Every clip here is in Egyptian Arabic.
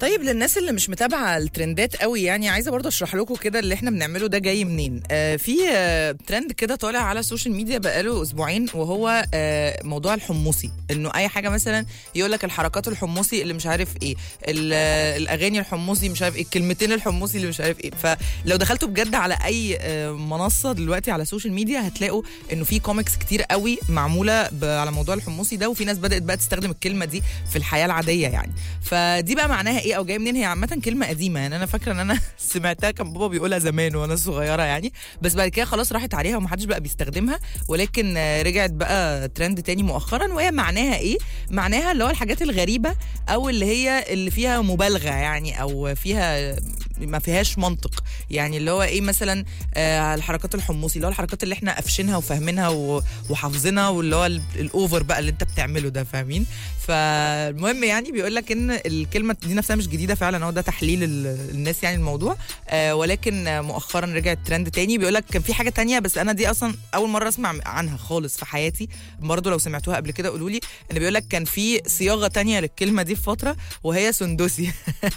طيب للناس اللي مش متابعه الترندات قوي يعني عايزه برضه اشرح لكم كده اللي احنا بنعمله ده جاي منين آه في آه ترند كده طالع على السوشيال ميديا بقاله اسبوعين وهو آه موضوع الحمصي انه اي حاجه مثلا يقول لك الحركات الحمصي اللي مش عارف ايه ال- آه، الاغاني الحمصي مش عارف ايه الكلمتين الحمصي اللي مش عارف ايه فلو دخلتوا بجد على اي آه منصه دلوقتي على السوشيال ميديا هتلاقوا انه في كوميكس كتير قوي معموله ب- على موضوع الحمصي ده وفي ناس بدات بقى تستخدم الكلمه دي في الحياه العاديه يعني فدي بقى معناها ايه او جايه منين هي عامه كلمه قديمه يعني انا فاكره ان انا سمعتها كان بابا بيقولها زمان وانا صغيره يعني بس بعد كده خلاص راحت عليها ومحدش بقى بيستخدمها ولكن آه، رجعت بقى ترند تاني مؤخرا وهي معناها ايه معناها اللي هو الحاجات الغريبه او اللي هي اللي فيها مبالغه يعني او فيها ما فيهاش منطق يعني اللي هو ايه مثلا آه الحركات الحمصي اللي هو الحركات اللي احنا قافشينها وفاهمينها و- وحافظينها واللي هو ال- الاوفر بقى اللي انت بتعمله ده فاهمين فالمهم يعني بيقول لك ان الكلمه دي نفسها مش جديده فعلا هو ده تحليل ال- الناس يعني الموضوع آه ولكن آه، مؤخرا رجعت ترند تاني بيقول لك كان في حاجه تانية بس انا دي اصلا اول مره اسمع عنها خالص في حياتي برضه لو سمعتوها قبل كده قولوا لي ان بيقول لك كان في صياغه تانية للكلمه دي في فتره وهي سندوسي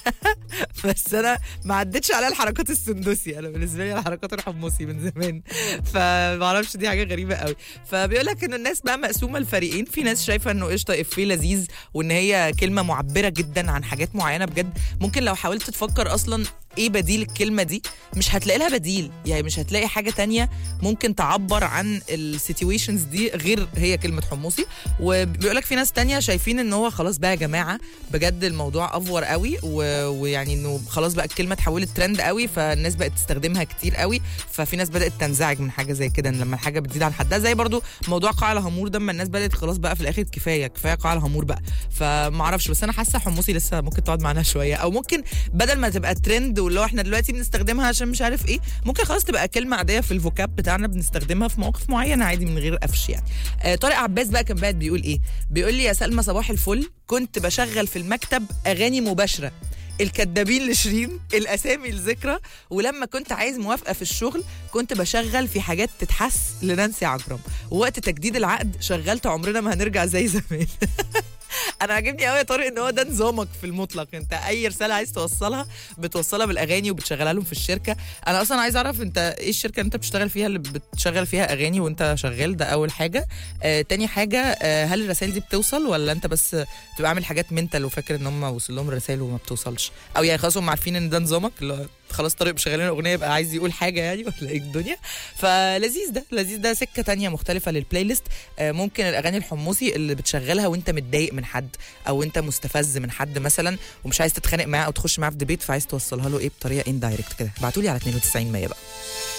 بس انا ما عدتش على الحركات السندوسي انا بالنسبه لي الحركات الحمصي من زمان فما اعرفش دي حاجه غريبه قوي فبيقول لك ان الناس بقى مقسومه لفريقين في ناس شايفه انه قشطه افيه لذيذ وان هي كلمه معبره جدا عن حاجات معينه بجد ممكن لو حاولت تفكر اصلا ايه بديل الكلمه دي مش هتلاقي لها بديل يعني مش هتلاقي حاجه تانية ممكن تعبر عن السيتويشنز دي غير هي كلمه حمصي وبيقول لك في ناس تانية شايفين ان هو خلاص بقى يا جماعه بجد الموضوع افور قوي و... ويعني انه خلاص بقى الكلمه اتحولت ترند قوي فالناس بقت تستخدمها كتير قوي ففي ناس بدات تنزعج من حاجه زي كده إن لما الحاجه بتزيد عن حدها زي برضو موضوع قاع الهامور ده اما الناس بدات خلاص بقى في الاخر كفايه كفايه قاع الهامور بقى فما اعرفش بس انا حاسه حمصي لسه ممكن تقعد معانا شويه او ممكن بدل ما تبقى ترند واللي هو احنا دلوقتي بنستخدمها عشان مش عارف ايه ممكن خلاص تبقى كلمه عاديه في الفوكاب بتاعنا بنستخدمها في مواقف معينه عادي من غير قفش يعني آه طارق عباس بقى كان بعد بيقول ايه بيقول لي يا سلمى صباح الفل كنت بشغل في المكتب اغاني مباشره الكدابين لشيرين الاسامي الذكرى ولما كنت عايز موافقه في الشغل كنت بشغل في حاجات تتحس لنانسي عجرم ووقت تجديد العقد شغلت عمرنا ما هنرجع زي زمان انا عاجبني قوي يا طارق ان هو ده نظامك في المطلق انت اي رساله عايز توصلها بتوصلها بالاغاني وبتشغلها لهم في الشركه انا اصلا عايز اعرف انت ايه الشركه اللي انت بتشتغل فيها اللي بتشغل فيها اغاني وانت شغال ده اول حاجه آه تاني حاجه آه هل الرسائل دي بتوصل ولا انت بس بتبقى عامل حاجات منتال وفاكر ان هم وصل لهم رسائل وما بتوصلش او يعني خلاص هم عارفين ان ده نظامك اللي هو خلاص طارق مشغلين اغنيه يبقى عايز يقول حاجه يعني ولا ايه الدنيا فلذيذ ده لذيذ ده سكه تانية مختلفه للبلاي ليست آه، ممكن الاغاني الحمصي اللي بتشغلها وانت متضايق من حد او انت مستفز من حد مثلا ومش عايز تتخانق معاه او تخش معاه في ديبيت فعايز توصلها له ايه بطريقه اندايركت كده ابعتوا لي على 92 100 بقى